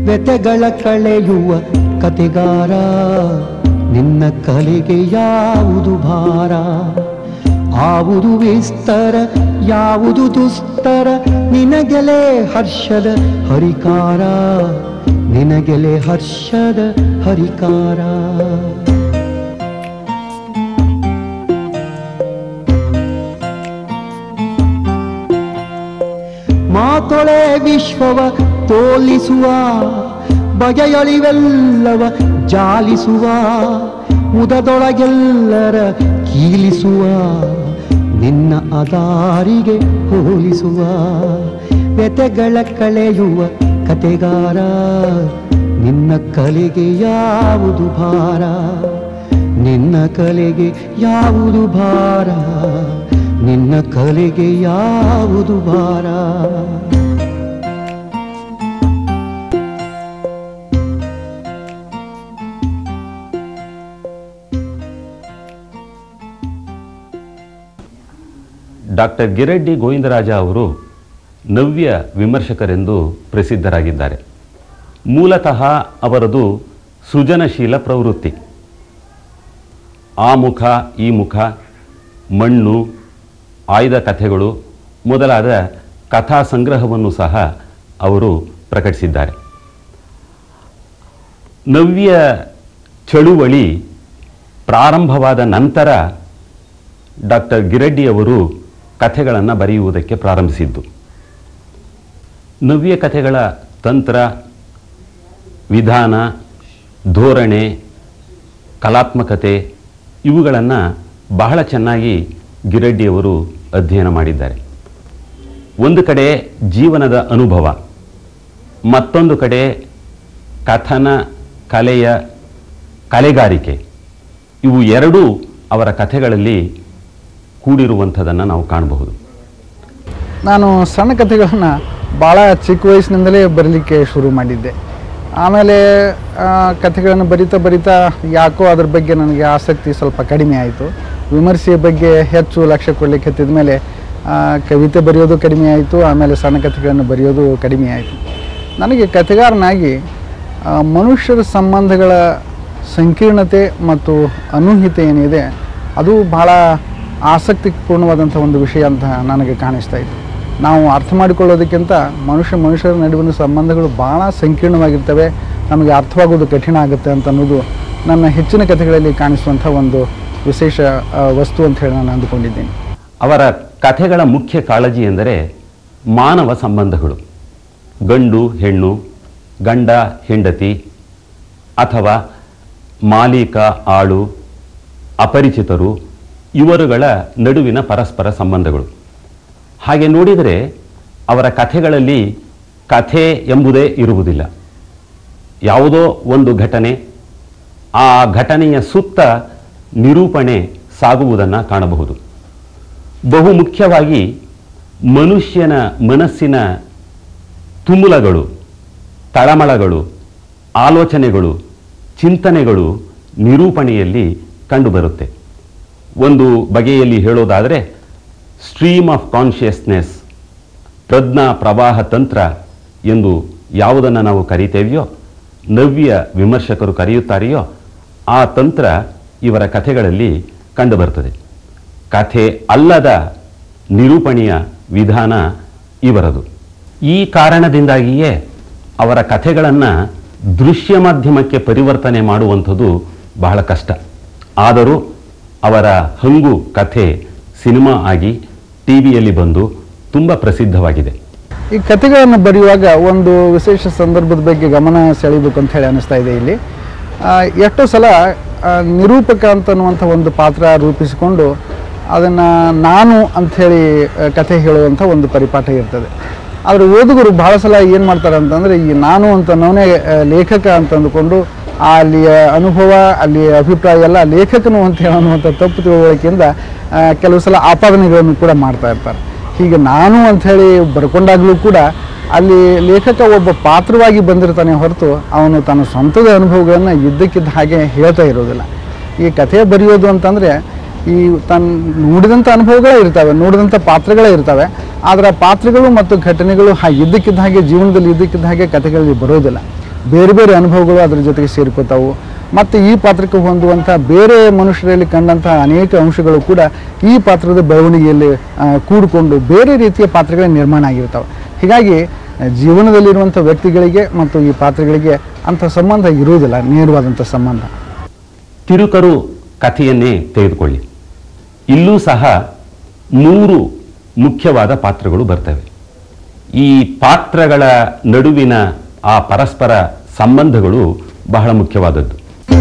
ವ್ಯತೆಗಳ ಕಳೆಯುವ ಕತೆಗಾರ ನಿನ್ನ ಕಲೆಗೆ ಯಾವುದು ಭಾರ ಆವುದು ವಿಸ್ತರ ಯಾವುದು ದುಸ್ತರ ನಿನಗೆಲೆ ಹರ್ಷದ ಹರಿಕಾರ ನಿನಗೆಲೆ ಹರ್ಷದ ಹರಿಕಾರ ಮಾತೊಳೆ ವಿಶ್ವವ ತೋಲಿಸುವ ಬಗೆಯಳಿವೆಲ್ಲವ ಜಾಲಿಸುವ ಮುದದೊಳಗೆಲ್ಲರ ಕೀಲಿಸುವ ನಿನ್ನ ಅದಾರಿಗೆ ಹೋಲಿಸುವ ವ್ಯತೆಗಳ ಕಳೆಯುವ ಕತೆಗಾರ ನಿನ್ನ ಕಲೆಗೆ ಯಾವುದು ಭಾರ ನಿನ್ನ ಕಲೆಗೆ ಯಾವುದು ಭಾರ ನಿನ್ನ ಕಲೆಗೆ ಯಾವುದು ಭಾರ ಡಾಕ್ಟರ್ ಗಿರೆಡ್ಡಿ ಗೋವಿಂದರಾಜ ಅವರು ನವ್ಯ ವಿಮರ್ಶಕರೆಂದು ಪ್ರಸಿದ್ಧರಾಗಿದ್ದಾರೆ ಮೂಲತಃ ಅವರದು ಸೃಜನಶೀಲ ಪ್ರವೃತ್ತಿ ಆ ಮುಖ ಈ ಮುಖ ಮಣ್ಣು ಆಯ್ದ ಕಥೆಗಳು ಮೊದಲಾದ ಕಥಾ ಸಂಗ್ರಹವನ್ನು ಸಹ ಅವರು ಪ್ರಕಟಿಸಿದ್ದಾರೆ ನವ್ಯ ಚಳುವಳಿ ಪ್ರಾರಂಭವಾದ ನಂತರ ಡಾಕ್ಟರ್ ಗಿರೆಡ್ಡಿ ಅವರು ಕಥೆಗಳನ್ನು ಬರೆಯುವುದಕ್ಕೆ ಪ್ರಾರಂಭಿಸಿದ್ದು ನವ್ಯ ಕಥೆಗಳ ತಂತ್ರ ವಿಧಾನ ಧೋರಣೆ ಕಲಾತ್ಮಕತೆ ಇವುಗಳನ್ನು ಬಹಳ ಚೆನ್ನಾಗಿ ಗಿರೆಡ್ಡಿಯವರು ಅಧ್ಯಯನ ಮಾಡಿದ್ದಾರೆ ಒಂದು ಕಡೆ ಜೀವನದ ಅನುಭವ ಮತ್ತೊಂದು ಕಡೆ ಕಥನ ಕಲೆಯ ಕಲೆಗಾರಿಕೆ ಇವು ಎರಡೂ ಅವರ ಕಥೆಗಳಲ್ಲಿ ಕೂಡಿರುವಂಥದ್ದನ್ನು ನಾವು ಕಾಣಬಹುದು ನಾನು ಸಣ್ಣ ಕಥೆಗಳನ್ನು ಭಾಳ ಚಿಕ್ಕ ವಯಸ್ಸಿನಿಂದಲೇ ಬರೀಲಿಕ್ಕೆ ಶುರು ಮಾಡಿದ್ದೆ ಆಮೇಲೆ ಆ, ಕಥೆಗಳನ್ನು ಬರಿತಾ ಬರಿತಾ ಯಾಕೋ ಅದ್ರ ಬಗ್ಗೆ ನನಗೆ ಆಸಕ್ತಿ ಸ್ವಲ್ಪ ಕಡಿಮೆ ಆಯಿತು ವಿಮರ್ಶೆಯ ಬಗ್ಗೆ ಹೆಚ್ಚು ಲಕ್ಷ್ಯ ಕೊಡಲಿಕ್ಕೆ ಹತ್ತಿದ ಮೇಲೆ ಆ, ಕವಿತೆ ಬರೆಯೋದು ಕಡಿಮೆ ಆಯಿತು ಆಮೇಲೆ ಸಣ್ಣ ಕಥೆಗಳನ್ನು ಬರೆಯೋದು ಕಡಿಮೆ ಆಯಿತು ನನಗೆ ಕಥೆಗಾರನಾಗಿ ಆ, ಮನುಷ್ಯರ ಸಂಬಂಧಗಳ ಸಂಕೀರ್ಣತೆ ಮತ್ತು ಅನೂಹಿತೆ ಏನಿದೆ ಅದು ಭಾಳ ಆಸಕ್ತಿಪೂರ್ಣವಾದಂಥ ಒಂದು ವಿಷಯ ಅಂತ ನನಗೆ ಕಾಣಿಸ್ತಾ ಇತ್ತು ನಾವು ಅರ್ಥ ಮಾಡಿಕೊಳ್ಳೋದಕ್ಕಿಂತ ಮನುಷ್ಯ ಮನುಷ್ಯರ ನಡುವಿನ ಸಂಬಂಧಗಳು ಭಾಳ ಸಂಕೀರ್ಣವಾಗಿರ್ತವೆ ನಮಗೆ ಅರ್ಥವಾಗೋದು ಕಠಿಣ ಆಗುತ್ತೆ ಅಂತ ಅನ್ನೋದು ನನ್ನ ಹೆಚ್ಚಿನ ಕಥೆಗಳಲ್ಲಿ ಕಾಣಿಸುವಂಥ ಒಂದು ವಿಶೇಷ ಆ, ವಸ್ತು ಅಂತ ಹೇಳಿ ನಾನು ಅಂದುಕೊಂಡಿದ್ದೀನಿ ಅವರ ಕಥೆಗಳ ಮುಖ್ಯ ಕಾಳಜಿ ಎಂದರೆ ಮಾನವ ಸಂಬಂಧಗಳು ಗಂಡು ಹೆಣ್ಣು ಗಂಡ ಹೆಂಡತಿ ಅಥವಾ ಮಾಲೀಕ ಆಳು ಅಪರಿಚಿತರು ಇವರುಗಳ ನಡುವಿನ ಪರಸ್ಪರ ಸಂಬಂಧಗಳು ಹಾಗೆ ನೋಡಿದರೆ ಅವರ ಕಥೆಗಳಲ್ಲಿ ಕಥೆ ಎಂಬುದೇ ಇರುವುದಿಲ್ಲ ಯಾವುದೋ ಒಂದು ಘಟನೆ ಆ ಘಟನೆಯ ಸುತ್ತ ನಿರೂಪಣೆ ಸಾಗುವುದನ್ನು ಕಾಣಬಹುದು ಬಹು ಮುಖ್ಯವಾಗಿ ಮನುಷ್ಯನ ಮನಸ್ಸಿನ ತುಮುಲಗಳು ತಳಮಳಗಳು ಆಲೋಚನೆಗಳು ಚಿಂತನೆಗಳು ನಿರೂಪಣೆಯಲ್ಲಿ ಕಂಡುಬರುತ್ತೆ ಒಂದು ಬಗೆಯಲ್ಲಿ ಹೇಳೋದಾದರೆ ಸ್ಟ್ರೀಮ್ ಆಫ್ ಕಾನ್ಷಿಯಸ್ನೆಸ್ ಪ್ರಜ್ಞಾ ಪ್ರವಾಹ ತಂತ್ರ ಎಂದು ಯಾವುದನ್ನು ನಾವು ಕರೀತೇವೆಯೋ ನವ್ಯ ವಿಮರ್ಶಕರು ಕರೆಯುತ್ತಾರೆಯೋ ಆ ತಂತ್ರ ಇವರ ಕಥೆಗಳಲ್ಲಿ ಕಂಡುಬರ್ತದೆ ಕಥೆ ಅಲ್ಲದ ನಿರೂಪಣೆಯ ವಿಧಾನ ಇವರದು ಈ ಕಾರಣದಿಂದಾಗಿಯೇ ಅವರ ಕಥೆಗಳನ್ನು ದೃಶ್ಯ ಮಾಧ್ಯಮಕ್ಕೆ ಪರಿವರ್ತನೆ ಮಾಡುವಂಥದ್ದು ಬಹಳ ಕಷ್ಟ ಆದರೂ ಅವರ ಹಂಗು ಕಥೆ ಸಿನಿಮಾ ಆಗಿ ಟಿ ವಿಯಲ್ಲಿ ಬಂದು ತುಂಬ ಪ್ರಸಿದ್ಧವಾಗಿದೆ ಈ ಕಥೆಗಳನ್ನು ಬರೆಯುವಾಗ ಒಂದು ವಿಶೇಷ ಸಂದರ್ಭದ ಬಗ್ಗೆ ಗಮನ ಸೆಳೀಬೇಕು ಅಂತ ಹೇಳಿ ಅನಿಸ್ತಾ ಇದೆ ಇಲ್ಲಿ ಆ, ಎಷ್ಟೋ ಸಲ ಆ, ನಿರೂಪಕ ಅಂತನ್ನುವಂಥ ಒಂದು ಪಾತ್ರ ರೂಪಿಸಿಕೊಂಡು ಅದನ್ನು ನಾನು ಅಂಥೇಳಿ ಆ, ಕಥೆ ಹೇಳುವಂಥ ಒಂದು ಪರಿಪಾಠ ಇರ್ತದೆ ಆದರೆ ಓದುಗರು ಭಾಳ ಸಲ ಏನು ಮಾಡ್ತಾರೆ ಅಂತಂದರೆ ಈ ನಾನು ಅಂತ ನಾನೇ ಲೇಖಕ ಅಂತ ಅಂದುಕೊಂಡು ಆ ಅಲ್ಲಿಯ ಅನುಭವ ಅಲ್ಲಿಯ ಅಭಿಪ್ರಾಯ ಎಲ್ಲ ಲೇಖಕನು ಅಂತ ಹೇಳುವಂಥ ತಪ್ಪು ತಿಳುವಳಿಕೆಯಿಂದ ಆ, ಕೆಲವು ಸಲ ಆಪಾದನೆಗಳನ್ನು ಕೂಡ ಮಾಡ್ತಾ ಇರ್ತಾರೆ ಹೀಗೆ ನಾನು ಅಂಥೇಳಿ ಬರ್ಕೊಂಡಾಗಲೂ ಕೂಡ ಅಲ್ಲಿ ಲೇಖಕ ಒಬ್ಬ ಪಾತ್ರವಾಗಿ ಬಂದಿರ್ತಾನೆ ಹೊರತು ಅವನು ತನ್ನ ಸ್ವಂತದ ಅನುಭವಗಳನ್ನು ಇದ್ದಕ್ಕಿದ್ದ ಹಾಗೆ ಹೇಳ್ತಾ ಇರೋದಿಲ್ಲ ಈ ಕಥೆ ಬರೆಯೋದು ಅಂತಂದರೆ ಈ ತನ್ನ ನೋಡಿದಂಥ ಅನುಭವಗಳೇ ಇರ್ತವೆ ನೋಡಿದಂಥ ಪಾತ್ರಗಳೇ ಇರ್ತವೆ ಆದರೆ ಆ ಪಾತ್ರಗಳು ಮತ್ತು ಘಟನೆಗಳು ಹಾಗೆ ಇದ್ದಕ್ಕಿದ್ದ ಹಾಗೆ ಜೀವನದಲ್ಲಿ ಇದ್ದಕ್ಕಿದ್ದ ಹಾಗೆ ಕಥೆಗಳಲ್ಲಿ ಬರೋದಿಲ್ಲ ಬೇರೆ ಬೇರೆ ಅನುಭವಗಳು ಅದರ ಜೊತೆಗೆ ಸೇರ್ಕೋತಾವು ಮತ್ತು ಈ ಪಾತ್ರಕ್ಕೆ ಹೊಂದುವಂಥ ಬೇರೆ ಮನುಷ್ಯರಲ್ಲಿ ಕಂಡಂತಹ ಅನೇಕ ಅಂಶಗಳು ಕೂಡ ಈ ಪಾತ್ರದ ಬೆಳವಣಿಗೆಯಲ್ಲಿ ಆ, ಕೂಡಿಕೊಂಡು ಬೇರೆ ರೀತಿಯ ಪಾತ್ರಗಳ ನಿರ್ಮಾಣ ಆಗಿರ್ತಾವೆ ಹೀಗಾಗಿ ಆ, ಜೀವನದಲ್ಲಿರುವಂಥ ವ್ಯಕ್ತಿಗಳಿಗೆ ಮತ್ತು ಈ ಪಾತ್ರಗಳಿಗೆ ಅಂಥ ಸಂಬಂಧ ಇರುವುದಿಲ್ಲ ನೇರವಾದಂಥ ಸಂಬಂಧ ತಿರುಕರು ಕಥೆಯನ್ನೇ ತೆಗೆದುಕೊಳ್ಳಿ ಇಲ್ಲೂ ಸಹ ಮೂರು ಮುಖ್ಯವಾದ ಪಾತ್ರಗಳು ಬರ್ತವೆ ಈ ಪಾತ್ರಗಳ ನಡುವಿನ ಆ ಪರಸ್ಪರ ಸಂಬಂಧಗಳು ಬಹಳ ಮುಖ್ಯವಾದದ್ದು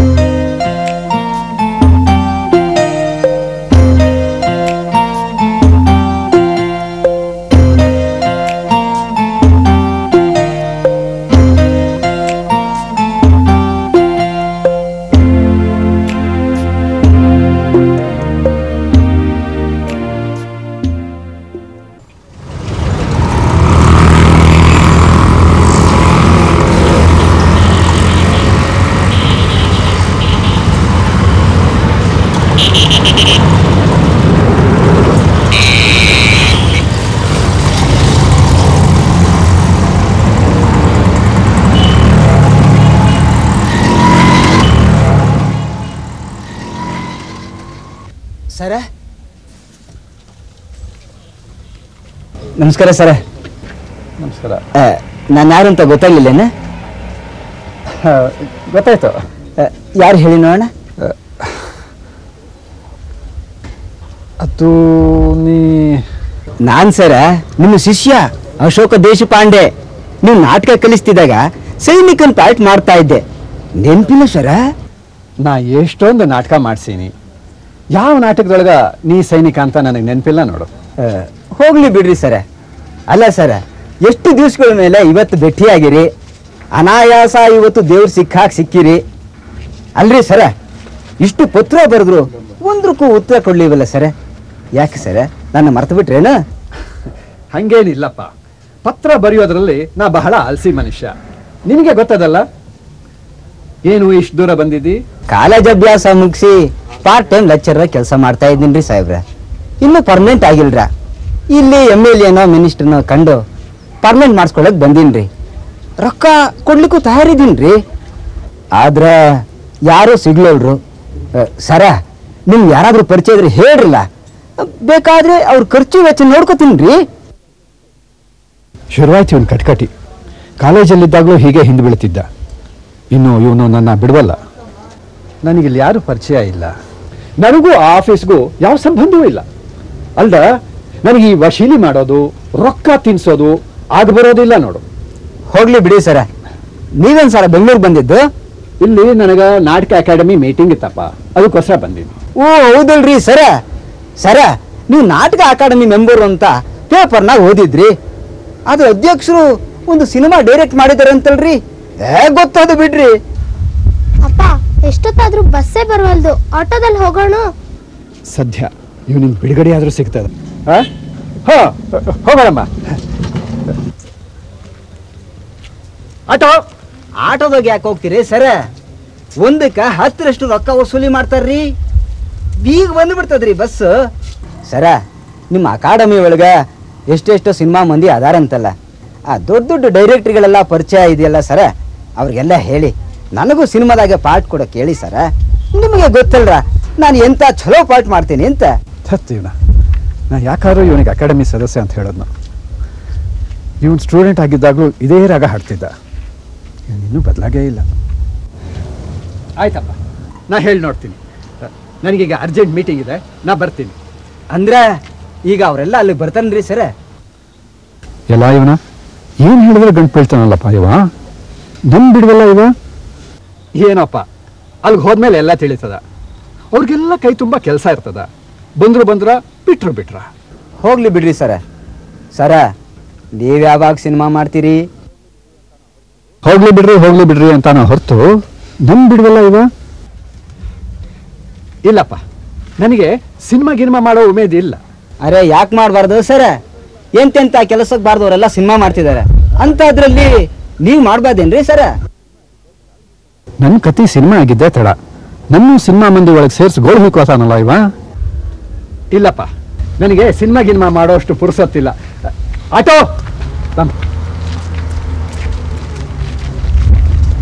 ಸರ ನಮಸ್ಕಾರ ಸರ ನಮಸ್ಕಾರ ನಾನು ಯಾರು ಅಂತ ಗೊತ್ತಾಗ್ಲಿಲ್ಲೇನ ಗೊತ್ತಾಯ್ತು ಯಾರು ಹೇಳಿ ನೋಡೋಣ ಅದು ನೀ ನಾನ್ ಸರ ನಿಮ್ಮ ಶಿಷ್ಯ ಅಶೋಕ ದೇಶಪಾಂಡೆ ನೀವು ನಾಟಕ ಕಲಿಸ್ತಿದ್ದಾಗ ಸೈನಿಕನ್ ಪಾರ್ಟ್ ಮಾಡ್ತಾ ಇದ್ದೆ ನೆನ್ಪಿಲ್ಲ ಸರ ನಾ ಎಷ್ಟೊಂದು ನಾಟಕ ಮಾಡ್ಸೀನಿ ಯಾವ ನಾಟಕದೊಳಗ ನೀ ಸೈನಿಕ ಅಂತ ನನಗೆ ನೆನಪಿಲ್ಲ ನೋಡು ಆ, ಹೋಗ್ಲಿ ಬಿಡ್ರಿ ಸರ ಅಲ್ಲ ಸರ ಎಷ್ಟು ದಿವಸಗಳ ಮೇಲೆ ಇವತ್ತು ಭೇಟಿಯಾಗಿರಿ ಅನಾಯಾಸ ಇವತ್ತು ದೇವ್ರ ಸಿಕ್ಕಾಕ್ ಸಿಕ್ಕಿರಿ ಅಲ್ರಿ ಸರ ಇಷ್ಟು ಪತ್ರ ಬರೆದ್ರು ಒಂದ್ರಕ್ಕೂ ಉತ್ತರ ಕೊಡ್ಲಿವಲ್ಲ ಸರ ಯಾಕೆ ಸರ ನನ್ನ ಮರ್ತು ಬಿಟ್ರೇನ ಹಂಗೇನಿಲ್ಲಪ್ಪ ಪತ್ರ ಬರೆಯೋದ್ರಲ್ಲಿ ನಾ ಬಹಳ ಆಲ್ಸಿ ಮನುಷ್ಯ ನಿನಗೆ ಗೊತ್ತದಲ್ಲ ಏನು ಇಷ್ಟು ದೂರ ಬಂದಿದ್ದಿ ಕಾಲೇಜ್ ಅಭ್ಯಾಸ ಮುಗಿಸಿ ಪಾರ್ಟ್ ಟೈಮ್ ಲೆಕ್ಚರ್ ಕೆಲಸ ಮಾಡ್ತಾ ಇದ್ದೀನ್ರಿ ಸಾಹೇಬ್ರ ಇನ್ನೂ ಪರ್ಮನೆಂಟ್ ಆಗಿಲ್ರ ಇಲ್ಲಿ ಎಮ್ ಎಲ್ ಎನೋ ಮಿನಿಸ್ಟರ್ನೋ ಕಂಡು ಪರ್ಮನೆಂಟ್ ಮಾಡಿಸ್ಕೊಳಕ್ ಬಂದೀನ್ರಿ ರೊಕ್ಕ ಕೊಡ್ಲಿಕ್ಕೂ ತಯಾರಿದ್ದೀನ್ರಿ ಆದ್ರ ಯಾರೂ ಸಿಗ್ಲಲ್ರು ಅ, ಸರ ನಿಮ್ಗೆ ಯಾರಾದ್ರೂ ಪರಿಚಯ ಇದ್ರೆ ಹೇಳ್ರಲ್ಲ ಬೇಕಾದ್ರೆ ಅವ್ರ ಖರ್ಚು ವೆಚ್ಚ ನೋಡ್ಕೋತೀನ್ರಿ ಶುರುವಾಯ್ತು ಇವನು ಕಟ್ಕಟಿ ಕಾಲೇಜಲ್ಲಿದ್ದಾಗಲೂ ಹೀಗೆ ಹಿಂದೆ ಬೀಳ್ತಿದ್ದ ಇನ್ನು ಇವನು ನನ್ನ ಬಿಡವಲ್ಲ ನನಗಿಲ್ಲಿ ಯಾರು ಪರಿಚಯ ಇಲ್ಲ ನನಗೂ ಆ ಆಫೀಸ್ಗೂ ಯಾವ ಸಂಬಂಧವೂ ಇಲ್ಲ ಅಲ್ದ ನನಗೆ ಈ ವಶೀಲಿ ಮಾಡೋದು ರೊಕ್ಕ ತಿನ್ಸೋದು ಆಗ ಬರೋದಿಲ್ಲ ನೋಡು ಹೋಗ್ಲಿ ಬಿಡಿ ಸರ ನೀವೇನ್ ಸರ ಬೆಂಗಳೂರು ಬಂದಿದ್ದು ಇಲ್ಲಿ ನನಗೆ ನಾಟಕ ಅಕಾಡೆಮಿ ಮೀಟಿಂಗ್ ಇತ್ತಪ್ಪ ಅದಕ್ಕೋಸ್ಕರ ಬಂದಿನಿ ಓ ಹೌದಲ್ರಿ ಸರ ಸರ ನೀವು ನಾಟಕ ಅಕಾಡೆಮಿ ಮೆಂಬರ್ ಅಂತ ಪೇಪರ್ನಾಗ ಓದಿದ್ರಿ ಅದ್ರ ಅಧ್ಯಕ್ಷರು ಒಂದು ಸಿನಿಮಾ ಡೈರೆಕ್ಟ್ ಮಾಡಿದಾರೆ ಅಂತಲ್ರಿ ಏ ಗೊತ್ತದು ಬಿಡ್ರಿ ಅಪ್ಪ ಎಷ್ಟೊತ್ತಾದ್ರೂ ಬಸ್ಸೇ ಬರವಲ್ದು ಆಟೋದಲ್ಲಿ ಹೋಗೋಣ ಸದ್ಯ ಇವನಿಗೆ ಬಿಡುಗಡೆ ಆದರೂ ಸಿಗ್ತದೆ ಹಾ ಹೋಗೋಣಮ್ಮ ಆಟೋ ಆಟೋದಾಗ ಯಾಕೆ ಹೋಗ್ತೀರಿ ಸರ ಒಂದಕ್ಕ ಹತ್ತರಷ್ಟು ರೊಕ್ಕ ವಸೂಲಿ ಮಾಡ್ತಾರ್ರಿ ಬೀಗ ಬಂದ್ಬಿಡ್ತದ್ರಿ ಬಸ್ ಸರ ನಿಮ್ಮ ಅಕಾಡೆಮಿ ಒಳಗ ಎಷ್ಟೆಷ್ಟು ಸಿನಿಮಾ ಮಂದಿ ಅದಾರಂತಲ್ಲ ಆ ದೊಡ್ಡ ದೊಡ್ಡ ಡೈರೆಕ್ಟ್ರಿಗಳೆಲ್ಲ ಪರಿಚಯ ಇದೆಯಲ್ಲ ಸರ ಅವ್ರಿಗೆಲ್ಲ ಹೇಳಿ ನನಗೂ ಸಿನಿಮಾದಾಗ ಪಾರ್ಟ್ ಕೊಡೋಕೆ ಹೇಳಿ ಸರ ನಿಮಗೆ ಗೊತ್ತಲ್ರ ನಾನು ಎಂತ ಚಲೋ ಪಾರ್ಟ್ ಮಾಡ್ತೀನಿ ಅಂತ ಸತ್ತು ಇವನ ನಾ ಯಾಕಾದ್ರೂ ಇವನಿಗೆ ಅಕಾಡೆಮಿ ಸದಸ್ಯ ಅಂತ ಹೇಳೋದ್ನ ಇವನು ಸ್ಟೂಡೆಂಟ್ ಆಗಿದ್ದಾಗಲೂ ಇದೇ ರಾಗ ಹಾಡ್ತಿದ್ದ ಇವನಿನ್ನೂ ಬದಲಾಗೇ ಇಲ್ಲ ಆಯ್ತಪ್ಪ ನಾ ಹೇಳಿ ನೋಡ್ತೀನಿ ನನಗೀಗ ಅರ್ಜೆಂಟ್ ಮೀಟಿಂಗ್ ಇದೆ ನಾ ಬರ್ತೀನಿ ಅಂದ್ರ ಈಗ ಅವರೆಲ್ಲ ಅಲ್ಲಿ ಬರ್ತಾನ್ರಿ ಸರ ಎಲ್ಲ ಇವನ ಏನು ಹೇಳಿದ್ರೆ ಗಂಟು ಬೀಳ್ತಾನಲ್ಲಪ್ಪ ಇವ ನಮ್ ಬಿಡ್ವಲ್ಲ ಇವ ಏನಪ್ಪ ಅಲ್ಲಿಗೆ ಹೋದ್ಮೇಲೆ ಎಲ್ಲ ತಿಳಿತದ ಅವ್ರಿಗೆಲ್ಲ ಕೈ ತುಂಬ ಕೆಲಸ ಇರ್ತದ ಬಂದ್ರು ಬಂದ್ರ ಬಿಟ್ರು ಬಿಟ್ರ ಹೋಗ್ಲಿ ಬಿಡ್ರಿ ಸರ ಸರ ನೀವ್ ಯಾವಾಗ ಸಿನಿಮಾ ಮಾಡ್ತೀರಿ ಹೋಗ್ಲಿ ಬಿಡ್ರಿ ಹೋಗ್ಲಿ ಬಿಡ್ರಿ ಅಂತಾನ ಹೊರತು ನಮ್ ಬಿಡ್ವಲ್ಲ ಇವ ಇಲ್ಲಪ್ಪ ನನಗೆ ಸಿನಿಮಾ ಗಿನಿಮಾ ಮಾಡೋ ಉಮೇದ್ ಇಲ್ಲ ಅರೆ ಯಾಕೆ ಮಾಡಬಾರ್ದು ಸರ ಎಂತೆಂತ ಕೆಲಸಕ್ಕೆ ಬಾರ್ದವರೆಲ್ಲ ಸಿನಿಮಾ ಮಾಡ್ತಿದ್ದಾರೆ ಅಂತ ಅದ್ರಲ್ಲಿ ನೀವು ಮಾಡ್ಬಾರ್ದೇನ್ರಿ ಸರ ನನ್ನ ಕತಿ ಸಿನಿಮಾ ಆಗಿದ್ದೆ ತಡ ನನ್ನ ಸಿನಿಮಾ ಮಂದಿ ಒಳಗೆ ಸೇರಿಸಿ ಗೋಳು ಹುಯ್ಕೋತಾನಲ್ಲ ಇವ ಇಲ್ಲಪ್ಪ ನನಗೆ ಸಿನಿಮಾ ಗಿನಿಮಾ ಮಾಡೋಷ್ಟು ಪುರ್ಸೊತ್ತಿಲ್ಲ ಆಟೋ ತಮ್.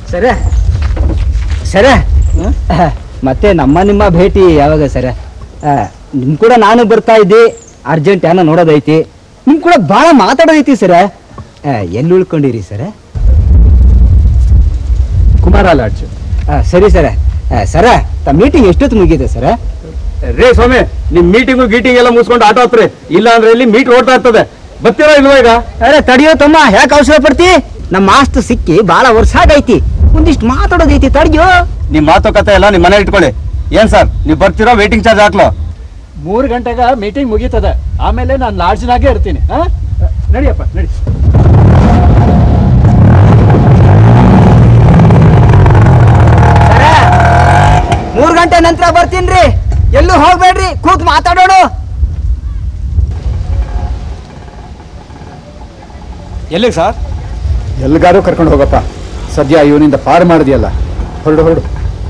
ಸರ ಸರ ಮತ್ತೆ ನಮ್ಮ ನಿಮ್ಮ ಭೇಟಿ ಯಾವಾಗ ಸರ ಆ, ನಿಮ್ ಕೂಡ ನಾನು ಬರ್ತಾ ಇದ್ದೆ ಅರ್ಜೆಂಟ್ ಏನೋ ನೋಡೋದೈತಿ ನಿಮ್ ಕೂಡ ಭಾಳ ಮಾತಾಡೋದೈತಿ ಸರ ಆ, ಎಲ್ಲಿ ಉಳ್ಕೊಂಡಿರಿ ಸರ ಕುಮಾರ ಲಾಡ್ಜ್ ಆ, ಸರಿ ಸರ ಆ, ಸರ ತ ಮೀಟಿಂಗ್ ಎಷ್ಟೊತ್ತು ಮುಗಿದೆ ಸರ ರೇ ಸ್ವಾಮಿ ನಿಮ್ ಮೀಟಿಂಗು ಗೀಟಿಂಗ್ ಎಲ್ಲ ಮುಗಿಸ್ಕೊಂಡು ಆಟ ಹತ್ರಿ ಇಲ್ಲ ಅಂದ್ರೆ ಇಲ್ಲಿ ಮೀಟ್ ಓಡ್ತಾ ಇರ್ತದೆ ಬರ್ತೀರಾ ಇಲ್ವಾ ಈಗ ಅರೆ ತಡಿಯೋ ತಮ್ಮ ಯಾಕೆ ಅವಸರ ಪಡ್ತಿ ನಮ್ಮ ಮಾಸ್ತ್ ಸಿಕ್ಕಿ ಭಾಳ ವರ್ಷ ಆಗೈತಿ ಒಂದಿಷ್ಟು ಮಾತಾಡೋದೈತಿ ತಡಿಯೋ ನಿಮ್ ಮಾತುಕತೆ ಎಲ್ಲ ನಿಮ್ ಮನೆ ಇಟ್ಕೊಳ್ಳಿ ಏನ್ ಸರ್ ನೀವ್ ಬರ್ತೀರಾ ವೇಟಿಂಗ್ ಚಾರ್ಜ್ ಹಾಕ್ಲೋ ಮೂರು ಗಂಟೆಗೆ ಮೀಟಿಂಗ್ ಮುಗೀತದೆ ಆಮೇಲೆ ನಾನು ಲಾಡ್ಜ್ನಾಗೆ ಇರ್ತೀನಿ ಹಾ ನಡಿಯಪ್ಪ ನಡಿ ಮೂರ್ ಗಂಟೆ ನಂತರ ಬರ್ತೀನ್ರಿ ಎಲ್ಲೂ ಹೋಗ್ಬೇಡ್ರಿ ಕೂತ್ ಮಾತಾಡೋಣ ಎಲ್ಲಿಗೆ ಸರ್ ಎಲ್ಲಿಗಾರು ಕರ್ಕೊಂಡು ಹೋಗಪ್ಪ ಸದ್ಯ ಇವನಿಂದ ಪಾರು ಮಾಡಿದ್ಯಲ್ಲ ಹೊರಡು ಹೊರಡು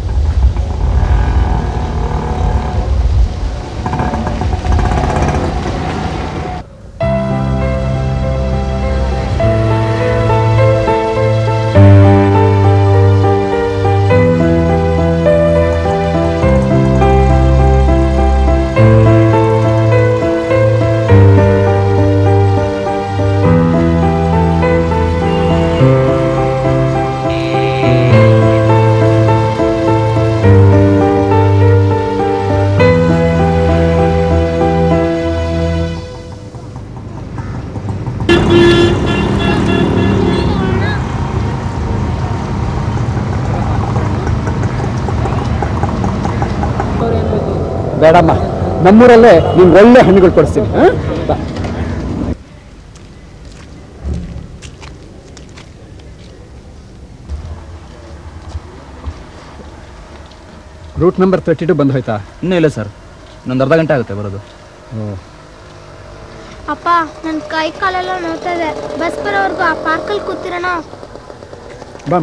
ಬೇಡಮ್ಮ ನಮ್ಮೂರಲ್ಲೇ ನಿಮ್ಗೆ ಒಳ್ಳೆ ಹಣ್ಣುಗಳು ಕೊಡಿಸ್ತೀನಿ ಹಾ? ಬಾ. ರೂಟ್ ನಂಬರ್ ತರ್ಟಿ ಟು ಬಂದು ಹೋಯ್ತಾ ಇನ್ನೂ ಇಲ್ಲ ಸರ್ ಇನ್ನೊಂದು ಅರ್ಧ ಗಂಟೆ ಆಗುತ್ತೆ ಬರೋದು ಅಪ್ಪ ನನ್ನ ಕೈ ಕಾಲೆಲ್ಲ ನೋವ್ತಾ ಇದೆ ಬಸ್ ಬರೋವರೆಗೂ ಆ ಪಾರ್ಕಲ್ಲಿ ಕೂತಿರೋಣ ಬಾಮ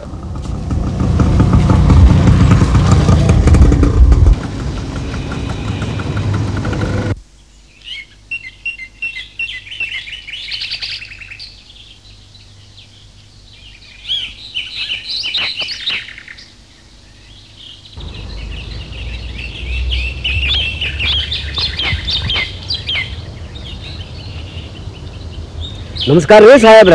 ನಮಸ್ಕಾರ ರೀ ಸಾಹೇಬ್ರ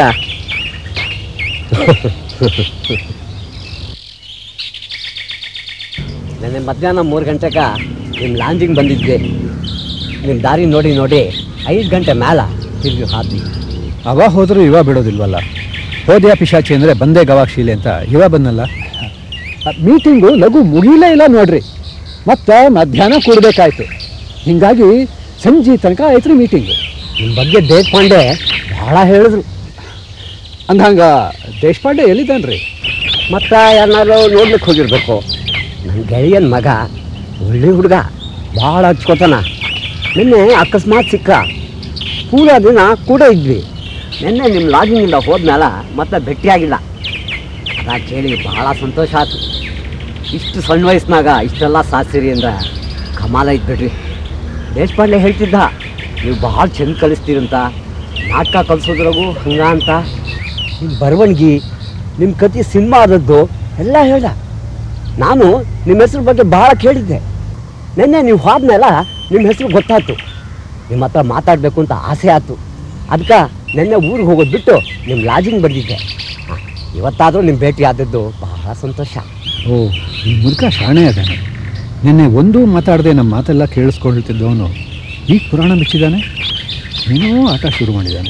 ನೆನ್ನೆ ಮಧ್ಯಾಹ್ನ ಮೂರು ಗಂಟೆಗ ನಿಮ್ಮ ಲಾಂಜಿಂಗ್ ಬಂದಿದ್ದೆ ನಿಮ್ಮ ದಾರಿ ನೋಡಿ ನೋಡಿ ಐದು ಗಂಟೆ ಮ್ಯಾಲ ತಿರುಗಿ ಹಾದ್ವಿ ಅವ ಹೋದರೂ ಇವ ಬಿಡೋದಿಲ್ವಲ್ಲ ಹೋದ್ಯಾ ಪಿಶಾಚಿ ಅಂದರೆ ಬಂದೇ ಗವಾಕ್ಷಿಲೆ ಅಂತ ಇವ ಬಂದಲ್ಲ ಮೀಟಿಂಗು ಲಘು ಮುಗಿಲೇ ಇಲ್ಲ ನೋಡ್ರಿ ಮತ್ತೆ ಮಧ್ಯಾಹ್ನ ಕೂಡಬೇಕಾಯ್ತು ಹಿಂಗಾಗಿ ಸಂಜೆ ತನಕ ಆಯ್ತು ರೀ ಮೀಟಿಂಗು ನಿಮ್ಮ ಬಗ್ಗೆ ದೇಶಪಾಂಡೆ ಭಾಳ ಹೇಳಿದ್ರು ಅಂದಂಗ ದೇಶಪಾಂಡೆ ಎಲ್ಲಿದ್ದಾನ್ರಿ ಮತ್ತು ಯಾರನ್ನಾರು ನೋಡ್ಲಿಕ್ಕೆ ಹೋಗಿರ್ಬೇಕು ನನ್ನ ಗೆಳೆಯನ ಮಗ ಒಳ್ಳೆ ಹುಡುಗ ಭಾಳ ಹಚ್ಕೋತಾನ ನಿನ್ನೆ ಅಕಸ್ಮಾತ್ ಸಿಕ್ಕ ಪೂರಾ ದಿನ ಕೂಡ ಇದ್ವಿ ನಿನ್ನೆ ನಿಮ್ಮ ಲಾಜಿಂಗಿಂದ ಹೋದ್ಮೇಲೆ ಮತ್ತೆ ಭೇಟಿಯಾಗಿಲ್ಲ ಅದ ಕೇಳಿ ಭಾಳ ಸಂತೋಷ ಆಯ್ತು ಇಷ್ಟು ಸಣ್ಣ ವಯಸ್ಸಿನಾಗ ಇಷ್ಟೆಲ್ಲ ಸಾಧಿಸಿರಿ ಅಂದ್ರೆ ಕಮಾಲ ಇದ್ಬಿಡ್ರಿ ದೇಶಪಾಂಡೆ ಹೇಳ್ತಿದ್ದ ನೀವು ಭಾಳ ಚೆಂದ ಕಲಿಸ್ತೀರಂತ ನಾಟಕ ಕಲಿಸೋದ್ರಾಗೂ ಹಂಗ ಅಂತ ನಿಮ್ಮ ಬರವಣಿಗೆ ನಿಮ್ಮ ಕತೆ ಸಿನಿಮಾ ಆದದ್ದು ಎಲ್ಲ ಹೇಳ್ದ ನಾನು ನಿಮ್ಮ ಹೆಸರು ಬಗ್ಗೆ ಭಾಳ ಕೇಳಿದ್ದೆ ನಿನ್ನೆ ನೀವು ಹೋದ್ಮೇಲೆ ನಿಮ್ಮ ಹೆಸರು ಗೊತ್ತಾಯ್ತು ನಿಮ್ಮ ಹತ್ರ ಮಾತಾಡಬೇಕು ಅಂತ ಆಸೆ ಆಯ್ತು ಅದಕ್ಕೆ ನಿನ್ನೆ ಊರಿಗೆ ಹೋಗೋದು ಬಿಟ್ಟು ನಿಮ್ಮ ಲಾಜಿಂಗ್ ಬಂದಿದ್ದೆ ಹ, ಇವತ್ತಾದರೂ ನಿಮ್ಮ ಭೇಟಿ ಆದದ್ದು ಬಹಳ ಸಂತೋಷ ಓ ಈ ಮುದುಕ ಶಾಣೆ ಅದಾನೆ ನಿನ್ನೆ ಒಂದೂ ಮಾತಾಡದೆ ನಮ್ಮ ಮಾತೆಲ್ಲ ಕೇಳಿಸ್ಕೊಂಡಿರ್ತಿದ್ದವನು ಈಗ ಪುರಾಣ ಬಿಚ್ಚಿದ್ದಾನೆ ಏನೋ ಆಟ ಶುರು ಮಾಡಿದ್ದಾನೆ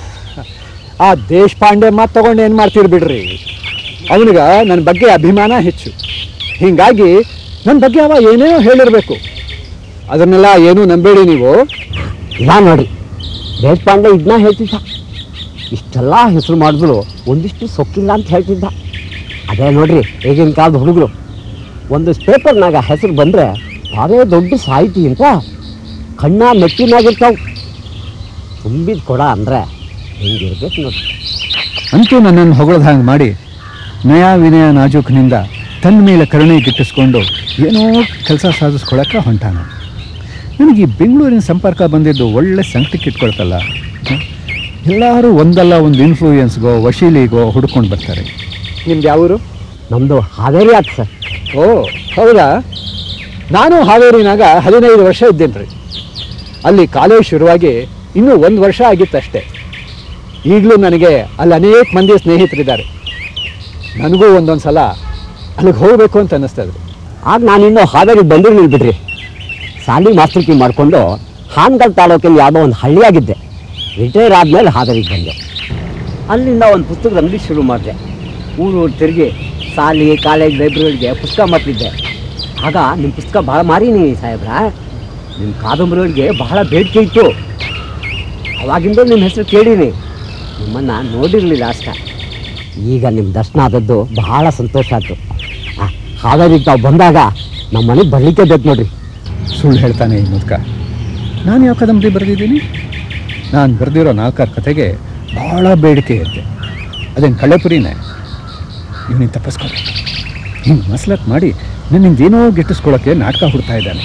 ಆ ದೇಶಪಾಂಡೆ ಮಾತು ತಗೊಂಡು ಏನು ಮಾಡ್ತೀರಿ ಬಿಡ್ರಿ ಅವನಿಗೆ ನನ್ನ ಬಗ್ಗೆ ಅಭಿಮಾನ ಹೆಚ್ಚು ಹೀಗಾಗಿ ನನ್ನ ಬಗ್ಗೆ ಅವ ಏನೇನೋ ಹೇಳಿರಬೇಕು ಅದನ್ನೆಲ್ಲ ಏನೂ ನಂಬೇಡಿ ನೀವು ಇಲ್ಲ ನೋಡಿ ದೇಶಪಾಂಡೆ ಇದನ್ನ ಹೇಳ್ತಿದ್ದ ಇಷ್ಟೆಲ್ಲ ಹೆಸರು ಮಾಡಿದ್ರು ಒಂದಿಷ್ಟು ಸೊಕ್ಕಿಲ್ಲ ಅಂತ ಹೇಳ್ತಿದ್ದ ಅದೇ ನೋಡ್ರಿ ಈಗಿನ ಕಾಲದ ಹುಡುಗರು ಒಂದು ಪೇಪರ್ನಾಗ ಹೆಸರು ಬಂದರೆ ಭಾಳ ದೊಡ್ಡ ಸಾಹಿತಿ ಅಂತ ಕಣ್ಣ ಮೆಟ್ಟಿನಾಗಿರ್ತಾವೆ ತುಂಬಿದ ಕೊಡ ಅಂದರೆ ಹಿಂಗಿರ್ಬೇಕು ನೋಡಿ ಅಂತೂ ನನ್ನನ್ನು ಹೊಗಳದ ಹಾಗೆ ಮಾಡಿ ನಯ ವಿನಯ ನಾಜೂಕ್ನಿಂದ ತನ್ನ ಮೇಲೆ ಕರುಣೆ ಗಿಟ್ಟಿಸ್ಕೊಂಡು ಏನೋ ಕೆಲಸ ಸಾಧಿಸ್ಕೊಳಕ್ಕೆ ಹೊಂಟಾನ ನನಗೆ ಈ ಬೆಂಗಳೂರಿನ ಸಂಪರ್ಕ ಬಂದಿದ್ದು ಒಳ್ಳೆ ಸಂಕಟಕ್ಕೆ ಇಟ್ಕೊಳ್ತಲ್ಲ ಹ? ಎಲ್ಲರೂ ಒಂದಲ್ಲ ಒಂದು ಇನ್ಫ್ಲೂಯೆನ್ಸ್ಗೋ ವಶೀಲಿಗೋ ಹುಡ್ಕೊಂಡು ಬರ್ತಾರೆ ನಿಮ್ದು ಯಾವೂರು ನಮ್ಮದು ಹಾವೇರಿ ಆಯ್ತು ಸರ್ ಓ ಹೌದಾ ನಾನು ಹಾವೇರಿನಾಗ ಹದಿನೈದು ವರ್ಷ ಇದ್ದೇನೆ ರೀ ಅಲ್ಲಿ ಕಾಲೇಜ್ ಶುರುವಾಗಿ ಇನ್ನೂ ಒಂದು ವರ್ಷ ಆಗಿತ್ತಷ್ಟೇ ಈಗಲೂ ನನಗೆ ಅಲ್ಲಿ ಅನೇಕ ಮಂದಿ ಸ್ನೇಹಿತರಿದ್ದಾರೆ ನನಗೂ ಒಂದೊಂದು ಸಲ ಅಲ್ಲಿಗೆ ಹೋಗಬೇಕು ಅಂತ ಅನ್ನಿಸ್ತದೆ ಆಗ ನಾನಿನ್ನೂ ಹಾವೇರಿಗೆ ಬಂದಿರಲಿಲ್ಲ ಬಿಡ್ರಿ ಸಾಲಿ ಮಾಸ್ತರ್ಕಿ ಮಾಡಿಕೊಂಡು ಹಾನಗಲ್ ತಾಲೂಕಲ್ಲಿ ಯಾವುದೋ ಒಂದು ಹಳ್ಳಿಯಾಗಿದ್ದೆ ರಿಟೈರ್ ಆದಮೇಲೆ ಹಾವೇರಿಗೆ ಬಂದೆ ಅಲ್ಲಿಂದ ಒಂದು ಪುಸ್ತಕದ ಅಂಗಡಿ ಶುರು ಮಾಡಿದೆ ಊರು ತಿರುಗಿ ಸಾಲಿ ಕಾಲೇಜ್ ಲೈಬ್ರರಿಗೆ ಪುಸ್ತಕ ಮಾಡ್ತಿದ್ದೆ ಆಗ ನಿಮ್ಮ ಪುಸ್ತಕ ಭಾಳ ಮಾರೀನಿ ಸಾಹೇಬ್ರ ನಿಮ್ಮ ಕಾದಂಬರಿಗಳಿಗೆ ಬಹಳ ಬೇಡಿಕೆ ಇತ್ತು ಅವಾಗಿಂದ ನಿಮ್ಮ ಹೆಸರು ಕೇಳೀನಿ ನಿಮ್ಮನ್ನು ನೋಡಿರಲಿಲ್ಲ ಅಷ್ಟ ಈಗ ನಿಮ್ಮ ದರ್ಶನ ಆದದ್ದು ಬಹಳ ಸಂತೋಷ ಆಯ್ತು ಆ, ಹಾವೇರಿಗೆ ತಾವು ಬಂದಾಗ ನಮ್ಮ ಮನೆಗೆ ಬರಲಿಕ್ಕೆ ಬೇಕು ನೋಡ್ರಿ ಸುಳ್ಳು ಹೇಳ್ತಾನೆ ಈ ಮುದ್ಕ ನಾನು ಯಾವ ಕಾದಂಬರಿ ಬರೆದಿದ್ದೀನಿ ನಾನು ಬರೆದಿರೋ ನಾಲ್ಕಾರು ಕತೆಗೆ ಭಾಳ ಬೇಡಿಕೆ ಇರುತ್ತೆ ಅದೇನು ಕಳ್ಳೆಪುರಿನೇ ಇವನಿಗೆ ತಪ್ಪಿಸ್ಕೊಂಡು ಹಿಂಗೆ ಮಸ್ಲತ್ ಮಾಡಿ ನನ್ನಿಂದ ಏನೋ ಗಿಟ್ಟಿಸ್ಕೊಳ್ಳೋಕ್ಕೆ ನಾಟಕ ಹುಡ್ತಾ ಇದ್ದಾನೆ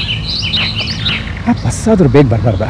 ಆ ಬಸ್ಸಾದ್ರೂ ಬೇಗ ಬರಬಾರ್ದಾ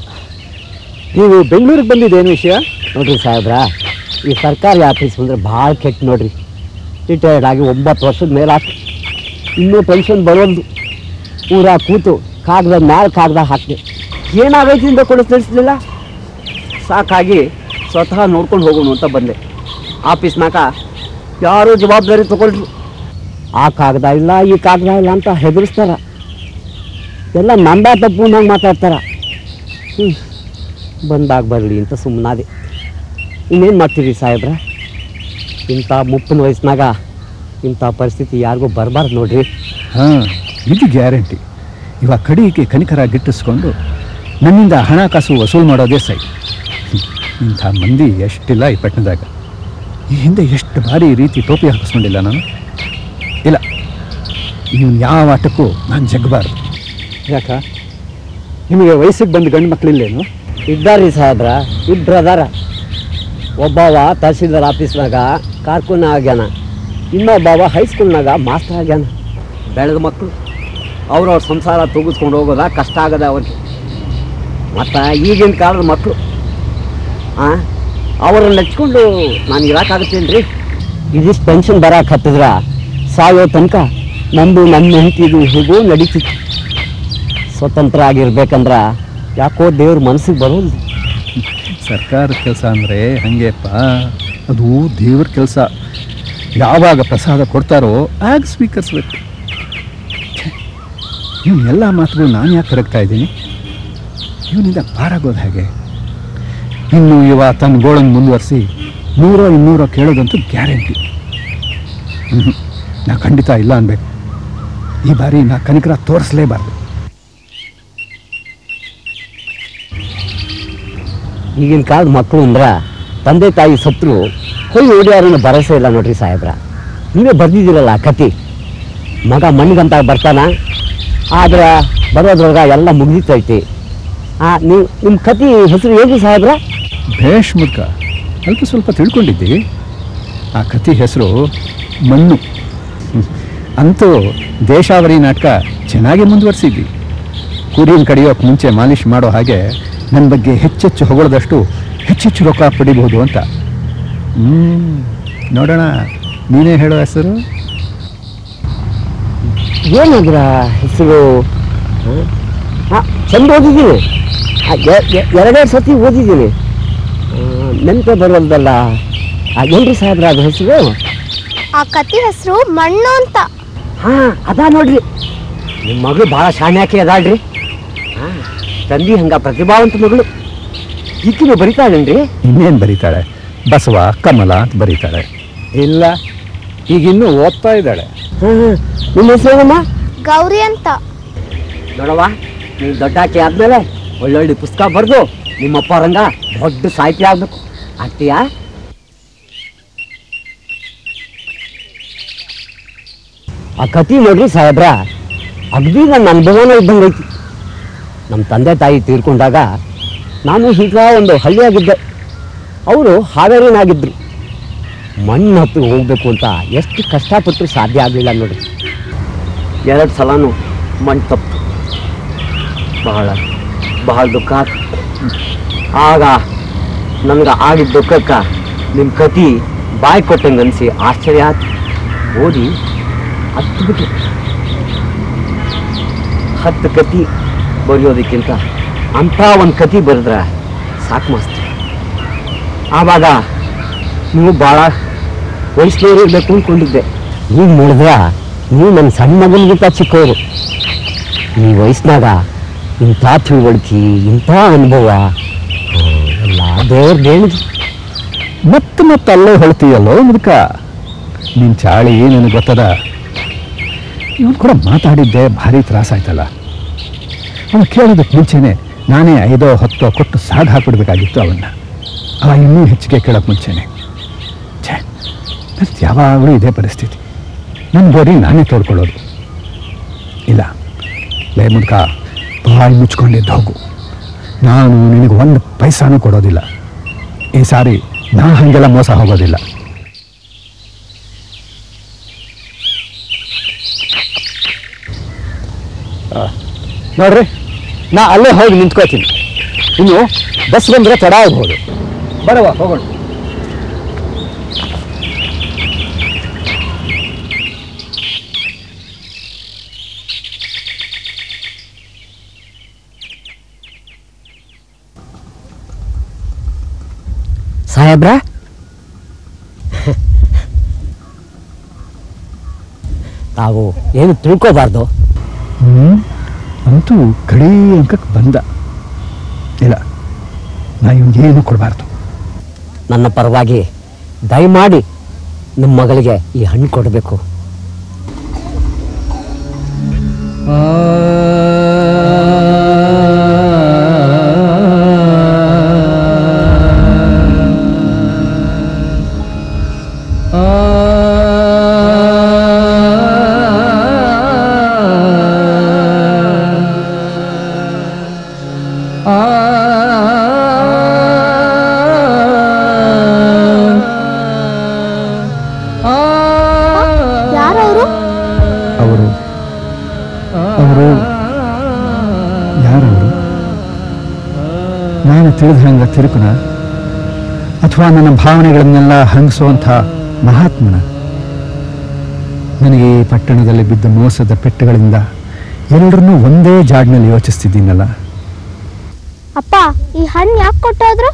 ನೀವು ಬೆಂಗಳೂರಿಗೆ ಬಂದಿದ್ದೇನು ವಿಷಯ ನೋಡ್ರಿ ಸಾಹೇಬ್ರ ಈ ಸರ್ಕಾರಿ ಆಫೀಸ್ ಅಂದ್ರೆ ಭಾಳ ಕೆಟ್ಟ ನೋಡ್ರಿ ರಿಟೈರ್ಡ್ ಆಗಿ ಒಂಬತ್ತು ವರ್ಷದ ಮೇಲಾತು ಇನ್ನೂ ಪೆನ್ಷನ್ ಬರೋದು ಊರ ಕೂತು ಕಾಗದ ಮ್ಯಾಲೆ ಕಾಗದ ಹಾಕಿದೆ ಏನಾಗೈತಿ ಅಂತ ಕೂಡ ತಿಳಿಸ್ಲಿಲ್ಲ ಸಾಕಾಗಿ ಸ್ವತಃ ನೋಡ್ಕೊಂಡು ಹೋಗೋಣ ಅಂತ ಬಂದೆ ಆಫೀಸ್ನಾಗ ಯಾರೂ ಜವಾಬ್ದಾರಿ ತಗೊಳ್ರು ಆ ಕಾಗದ ಇಲ್ಲ ಈ ಕಾಗದ ಇಲ್ಲ ಅಂತ ಹೆದರಿಸ್ತಾರ ಎಲ್ಲ ನಂದ ತಪ್ಪು ನಂಗೆ ಮಾತಾಡ್ತಾರ ಹ್ಞೂ ಬಂದಾಗ ಬರಲಿ ಅಂತ ಸುಮ್ಮನಾದೆ ಇನ್ನೇನು ಮಾಡ್ತೀರಿ ಸಾಹೇಬ್ರ ಇಂಥ ಮುಪ್ಪಿನ ವಯಸ್ಸಿನಾಗ ಇಂಥ ಪರಿಸ್ಥಿತಿ ಯಾರಿಗೂ ಬರಬಾರ್ದು ನೋಡ್ರಿ ಹಾಂ ಇದು ಗ್ಯಾರಂಟಿ ಇವಾಗ ಕಡಿಗೆ ಕನಿಕರ ಗಿಟ್ಟಿಸ್ಕೊಂಡು ನನ್ನಿಂದ ಹಣಕಾಸು ವಸೂಲು ಮಾಡೋದೇ ಸೈ ಇಂಥ ಮಂದಿ ಎಷ್ಟಿಲ್ಲ ಈ ಪಟ್ಟಣದಾಗ ಈ ಹಿಂದೆ ಎಷ್ಟು ಬಾರಿ ಈ ರೀತಿ ಟೋಪಿ ಹಾಕಿಸ್ಕೊಂಡಿಲ್ಲ ನಾನು ಇಲ್ಲ ಇವನು ಯಾವ ಆಟಕ್ಕೂ ನಾನು ಜಗ್ಬಾರ್ದು ಯಾಕ ನಿಮಗೆ ವಯಸ್ಸಿಗೆ ಬಂದು ಗಂಡು ಮಕ್ಕಳಿಲ್ಲೇನು ಇದ್ದಾರ್ರಿ ಸಾಹೇಬ್ರ ಇಬ್ರು ಅದಾರ ಒಬ್ಬವ ತಹಸೀಲ್ದಾರ್ ಆಫೀಸ್ನಾಗ ಕಾರ್ಕುನ ಆಗ್ಯಾನ ಇನ್ನೊಬ್ಬವ ಹೈಸ್ಕೂಲ್ನಾಗ ಮಾಸ್ಟರ್ ಆಗ್ಯಾನ ಬೆಳೆದ ಮಕ್ಕಳು ಅವ್ರವ್ರ ಸಂಸಾರ ತೂಗಿಸ್ಕೊಂಡು ಹೋಗೋದ ಕಷ್ಟ ಆಗದ ಅವ್ರಿಗೆ ಮತ್ತು ಈಗಿನ ಕಾಲದ ಮಕ್ಕಳು ಆ ಅವ್ರನ್ನ ನೆಚ್ಕೊಂಡು ನಾನು ಇರೋಕ್ಕಾಗತ್ತೇನು ರೀ ಇದಿಷ್ಟು ಪೆನ್ಷನ್ ಬರಕ್ಕೆ ಹತ್ತಿದ್ರ ಸಾಯೋ ತನಕ ನಂದು ನನ್ನ ಹೆಂಡತಿದು ಹೇಗೂ ನಡೀತಿತ್ತು ಸ್ವತಂತ್ರ ಆಗಿರ್ಬೇಕಂದ್ರ ಯಾಕೋ ದೇವ್ರ ಮನಸ್ಸಿಗೆ ಬರೋಲ್ಲ ಸರ್ಕಾರದ ಕೆಲಸ ಅಂದರೆ ಹಾಗೆಪ್ಪ ಅದು ದೇವ್ರ ಕೆಲಸ ಯಾವಾಗ ಪ್ರಸಾದ ಕೊಡ್ತಾರೋ ಆಗ ಸ್ವೀಕರಿಸ್ಬೇಕು ಇವನ್ನೆಲ್ಲ ಮಾತುಗಳು ನಾನು ಯಾಕೆ ಕರಗ್ತಾ ಇದ್ದೀನಿ ಇವನಿಂದ ಪಾರಾಗೋದು ಹೇಗೆ ಇನ್ನು ಇವ ತನ್ನ ಗೋಳನ್ನು ಮುಂದುವರಿಸಿ ನೂರೋ ಇನ್ನೂರೋ ಕೇಳೋದಂತೂ ಗ್ಯಾರಂಟಿ ಹ್ಞೂ ನಾ ಖಂಡಿತ ಇಲ್ಲ ಅನ್ಬೇಕು ಈ ಬಾರಿ ನಾ ಕನಿಕರ ತೋರಿಸ್ಲೇಬಾರ್ದು ಈಗಿನ ಕಾಲದ ಮಕ್ಕಳು ಅಂದ್ರ ತಂದೆ ತಾಯಿ ಸತ್ರು ಹೊಯ್ ಓಡ್ಯಾರನ್ನ ಭರವಸೆ ಇಲ್ಲ ನೋಡ್ರಿ ಸಾಹೇಬ್ರ ನೀವೇ ಬರ್ದಿದ್ದೀರಲ್ಲ ಆ ಕತಿ ಮಗ ಮಣ್ಣಿಗಂತ ಬರ್ತಾನ ಆದ್ರೆ ಬರೋದ್ರೊಳಗ ಎಲ್ಲ ಮುಗ್ದಿತ್ತೈತಿ ಆ ನೀವು ನಿಮ್ಮ ಕತಿ ಹೆಸರು ಏನು ಸಾಹೇಬ್ರ ಭೇಷ್ ಮುದ್ಕ ಅಲ್ಪ ಸ್ವಲ್ಪ ತಿಳ್ಕೊಂಡಿದ್ದಿ ಆ ಕತಿ ಹೆಸರು ಮಣ್ಣು ಹ್ಮ್. ಅಂತೂ ದೇಶಾವರಿ ನಾಟಕ ಚೆನ್ನಾಗಿ ಮುಂದುವರಿಸಿದ್ವಿ ಕುರಿನ ಕಡಿಯೋಕೆ ಮುಂಚೆ ಮಾಲಿಶ್ ಮಾಡೋ ಹಾಗೆ ನನ್ನ ಬಗ್ಗೆ ಹೆಚ್ಚೆಚ್ಚು ಹೊಗಳದಷ್ಟು ಹೆಚ್ಚೆಚ್ಚು ರೊಕ್ಕ ಪಡಿಬಹುದು ಅಂತ ಹ್ಞೂ ನೋಡೋಣ ನೀನೇ ಹೇಳೋ ಹೆಸರು ಏನದ್ರ ಹೆಸರು ಹಾಂ ಚಂದ ಓದಿದ್ದೀನಿ ಆ, ಎ- ಎ- ಎರಡೆರಡು ಸತಿ ಓದಿದ್ದೀನಿ ನೆನಪೆ ಬರೋಲ್ದಲ್ಲ ಆ, ಏನ್ರಿ ಸಾಹೇಬ್ರ ಅದು ಹೆಸರು ಆ ಕತಿ ಹೆಸರು ಮಣ್ಣು ಅಂತ ಹಾ ಅದಾ ನೋಡ್ರಿ ನಿಮ್ಮ ಮಗಳು ಭಾಳ ಶಾಣ್ಯಾಕೆ ಅದಾಳ್ರಿ ಹಾ ತಂದಿ ಹಂಗ ಪ್ರತಿಭಾವಂತ ಮಗಳು ಈಕಿನ ಬರಿತಾಳೇನ್ರಿ ಇನ್ನೇನು ಬರೀತಾಳೆ ಬಸವ ಕಮಲ ಅಂತ ಬರೀತಾಳೆ ಇಲ್ಲ ಈಗಿನ್ನೂ ಓದ್ತಾ ಇದ್ದಾಳೆ ಹಾ ಹಾ. ನಿಮ್ಮ ಹೆಸರೇನಮ್ಮ ಗೌರಿ ಅಂತ ನೋಡವ್ವ ನೀವು ದೊಡ್ಡಾಕಿ ಆದ್ಮೇಲೆ ಒಳ್ಳೊಳ್ಳೆ ಪುಸ್ತಕ ಬರೆದು ನಿಮ್ಮಪ್ಪ ರಂಗ ದೊಡ್ಡ ಸಾಹಿತ್ಯ ಆಗ್ಬೇಕು ಆಗ್ತೀಯಾ ಆ ಕತಿ ನೋಡ್ರಿ ಸಾಹೇಬ್ರ ಅಗದಿ ನನ್ನ ಅನುಭವನ ಇದ್ದಂಗೈತಿ ನಮ್ಮ ತಂದೆ ತಾಯಿ ತೀರ್ಕೊಂಡಾಗ ನಾನು ಈಗ ಒಂದು ಹಳ್ಳಿಯಾಗಿದ್ದೆ ಅವರು ಹಾವೇರಿನಾಗಿದ್ರು ಮಣ್ಣು ಹತ್ತಿ ಹೋಗ್ಬೇಕು ಅಂತ ಎಷ್ಟು ಕಷ್ಟಪಟ್ಟರು ಸಾಧ್ಯ ಆಗಲಿಲ್ಲ ನೋಡಿ ಎರಡು ಸಲನೂ ಮಣ್ಣು ತಪ್ಪು ಬಹಳ ಬಹಳ ದುಃಖ ಆತು. ಆಗ ನನಗೆ ಆಗಿದ್ದ ದುಃಖಕ್ಕೆ ನಿಮ್ಮ ಕತಿ ಬಾಯಿ ಕೊಟ್ಟಂಗೆ ಅನಿಸಿ ಆಶ್ಚರ್ಯ ಆಯ್ತು ಓದಿ ಹತ್ತು ಬಿಟ್ಟು ಹತ್ತು ಕತಿ ಬರೆಯೋದಕ್ಕಿಂತ ಅಂಥ ಒಂದು ಕತಿ ಬರೆದ್ರೆ ಸಾಕು ಮಸ್ತ್ ಆವಾಗ ನೀವು ಭಾಳ ವಯಸ್ಸಿನವರು ಇರಬೇಕು ಅಂದ್ಕೊಂಡಿದ್ದೆ ಈಗ ನೋಡಿದ್ರ ನೀವು ನನ್ನ ಸಣ್ಣ ಮಗನಿಗಿಂತ ಚಿಕ್ಕವರು ಈ ವಯಸ್ಸಿನಾಗ ಇಂಥ ತಿಳುವಳಿಕೆ ಇಂಥ ಅನುಭವ ಆ, ಎಲ್ಲ ದೇವ್ರ ದೇಣಿಗೆ ಮತ್ತೆ ಮತ್ತೆ ಅಲ್ಲೇ ಹೊಳ್ತೀಯಲ್ಲೋ ಮುದುಕ ನಿನ್ ಚಾಳಿ ನನಗೆ ಗೊತ್ತದ ಇವನು ಕೂಡ ಮಾತಾಡಿದ್ದೆ ಭಾರಿ ತ್ರಾಸಾಯ್ತಲ್ಲ ಅವನು ಕೇಳೋದಕ್ಕೆ ಮುಂಚೆನೆ ನಾನೇ ಐದೋ ಹತ್ತೋ ಕೊಟ್ಟು ಸಾಗ ಹಾಕ್ಬಿಡ್ಬೇಕಾಗಿತ್ತು ಅವನ್ನ ಅವ ಇನ್ನೂ ಹೆಚ್ಚಿಗೆ ಕೇಳೋಕೆ ಮುಂಚೆನೆ ಛೇ ನನ್ದು ಯಾವಾಗಲೂ ಇದೇ ಪರಿಸ್ಥಿತಿ ನನ್ನ ಬೋರಿ ನಾನೇ ತೋಡ್ಕೊಳ್ಳೋದು ಇಲ್ಲ ಲೇ ಮುದುಕ ಬಾಯಿ ಮುಚ್ಕೊಂಡಿದ್ದು ಹೋಗು ನಾನು ನಿನಗೆ ಒಂದು ಪೈಸಾನೂ ಕೊಡೋದಿಲ್ಲ ಈ ಸಾರಿ ನಾ ಹಂಗೆಲ್ಲ ಮೋಸ ಹೋಗೋದಿಲ್ಲ ಆ, ನೋಡ್ರಿ ನಾ ಅಲ್ಲೇ ಹೋಗಿ ನಿಂತ್ಕೋತೀನಿ ಇನ್ನು ಬಸ್ ಬಂದರೆ ತಡ ಆಗ್ಬೋದು ಬರವಾ ಹೋಗೋಣ ಸಾಹೇಬ್ರ ತಾವು ಏನು ತಿಳ್ಕೋಬಾರ್ದು ಹ್ಞೂ ಅಂತೂ ಕಡೀ ಅಂಕಕ್ಕೆ ಬಂದ ಇಲ್ಲ ನಾ ಇವ್ನಿಗೆ ಏನು ಕೊಡಬಾರ್ದು ನನ್ನ ಪರವಾಗಿ ದಯಮಾಡಿ ನಿಮ್ಮ ಮಗಳಿಗೆ ಈ ಹಣ್ಣು ಕೊಡಬೇಕು ಯಾರವರು ಅವರು ಅವರು ಯಾರವರು ನಾನು ತಿಳಿದ ಹಂಗ ತಿರುಕುನ ಅಥವಾ ನನ್ನ ಭಾವನೆಗಳನ್ನೆಲ್ಲ ಹಂಗಿಸುವಂಥ ಮಹಾತ್ಮನ ನನಗೆ ಈ ಪಟ್ಟಣದಲ್ಲಿ ಬಿದ್ದ ಮೋಸದ ಪೆಟ್ಟುಗಳಿಂದ ಎಲ್ಲರನ್ನೂ ಒಂದೇ ಜಾಡ್ನಲ್ಲಿ ಯೋಚಿಸ್ತಿದ್ದೀನಲ್ಲ ಅಪ್ಪ ಈ ಹಣ್ಣು ಯಾಕೆ ಕೊಟ್ಟೋದ್ರು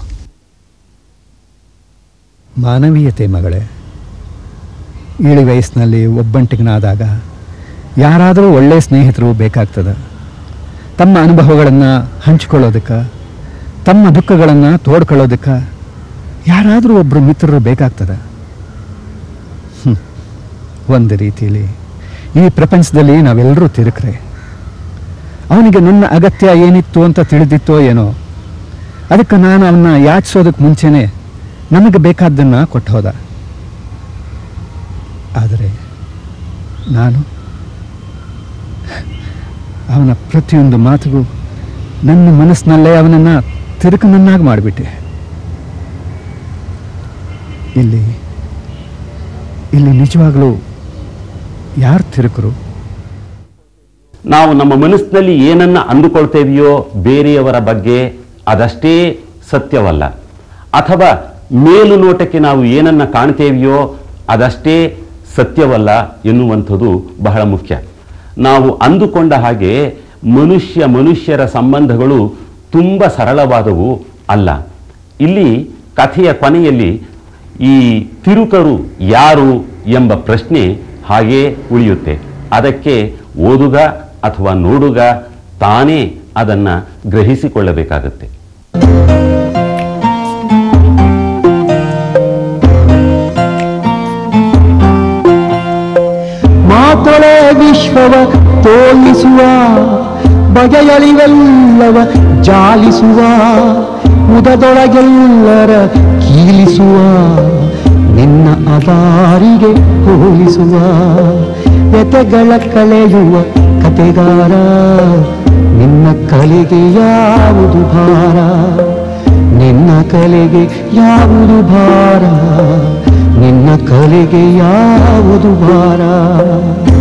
ಮಾನವೀಯತೆ ಮಗಳೇ ಇಳಿ ವಯಸ್ಸಿನಲ್ಲಿ ಒಬ್ಬಂಟಿಗನಾದಾಗ ಯಾರಾದರೂ ಒಳ್ಳೆಯ ಸ್ನೇಹಿತರು ಬೇಕಾಗ್ತದ ತಮ್ಮ ಅನುಭವಗಳನ್ನು ಹಂಚಿಕೊಳ್ಳೋದಕ್ಕೆ ತಮ್ಮ ದುಃಖಗಳನ್ನು ತೋಡ್ಕೊಳ್ಳೋದಕ್ಕೆ ಯಾರಾದರೂ ಒಬ್ಬರು ಮಿತ್ರರು ಬೇಕಾಗ್ತದ ಹ್ಮ್. ಒಂದು ರೀತಿಯಲ್ಲಿ ಈ ಪ್ರಪಂಚದಲ್ಲಿ ನಾವೆಲ್ಲರೂ ತಿರುಕ್ರೆ ಅವನಿಗೆ ನನ್ನ ಅಗತ್ಯ ಏನಿತ್ತು ಅಂತ ತಿಳಿದಿತ್ತೋ ಏನೋ ಅದಕ್ಕೆ ನಾನು ಅವನ್ನ ಯಾಚಿಸೋದಕ್ಕೆ ಮುಂಚೆನೆ ನಮಗೆ ಬೇಕಾದ್ದನ್ನು ಕೊಟ್ಟು ಹೋದ ಆದರೆ ನಾನು ಅವನ ಪ್ರತಿಯೊಂದು ಮಾತಿಗೂ ನನ್ನ ಮನಸ್ಸಿನಲ್ಲೇ ಅವನನ್ನು ತಿರುಕನನ್ನಾಗಿ ಮಾಡಿಬಿಟ್ಟೆ ಇಲ್ಲಿ ಇಲ್ಲಿ ನಿಜವಾಗಲೂ ಯಾರು ತಿರುಕರು ನಾವು ನಮ್ಮ ಮನಸ್ಸಿನಲ್ಲಿ ಏನನ್ನ ಅಂದುಕೊಳ್ತೇವೆಯೋ ಬೇರೆಯವರ ಬಗ್ಗೆ ಅದಷ್ಟೇ ಸತ್ಯವಲ್ಲ ಅಥವಾ ಮೇಲು ನೋಟಕ್ಕೆ ನಾವು ಏನನ್ನ ಕಾಣ್ತೇವೆಯೋ ಅದಷ್ಟೇ ಸತ್ಯವಲ್ಲ ಎನ್ನುವಂಥದ್ದು ಬಹಳ ಮುಖ್ಯ ನಾವು ಅಂದುಕೊಂಡ ಹಾಗೆ ಮನುಷ್ಯ ಮನುಷ್ಯರ ಸಂಬಂಧಗಳು ತುಂಬ ಸರಳವಾದವು ಅಲ್ಲ ಇಲ್ಲಿ ಕಥೆಯ ಕೊನೆಯಲ್ಲಿ ಈ ತಿರುಕರು ಯಾರು ಎಂಬ ಪ್ರಶ್ನೆ ಹಾಗೇ ಉಳಿಯುತ್ತೆ ಅದಕ್ಕೆ ಓದುಗ ಅಥವಾ ನೋಡುಗ ತಾನೇ ಅದನ್ನು ಗ್ರಹಿಸಿಕೊಳ್ಳಬೇಕಾಗತ್ತೆ ಮಾತೊಳೆ ವಿಶ್ವವ ತೋಲಿಸುವ ಬಗೆಯಳಿವೆಲ್ಲವ ಜಾಲಿಸುವ ಉದದೊಳಗೆಲ್ಲರ ಕೀಲಿಸುವ ನಿನ್ನ ಅದಾರಿಗೆ ಹೋಲಿಸುವ ವ್ಯತೆಗಳ ಕಳೆಯುವ ಕತೆಗಾರ ನಿನ್ನ ಕಲೆಗೆ ಯಾವುದು ಭಾರ ನಿನ್ನ ಕಲೆಗೆ ಯಾವುದು ಭಾರ ನಿನ್ನ ಕಲೆಗೆ ಯಾವುದು ಭಾರ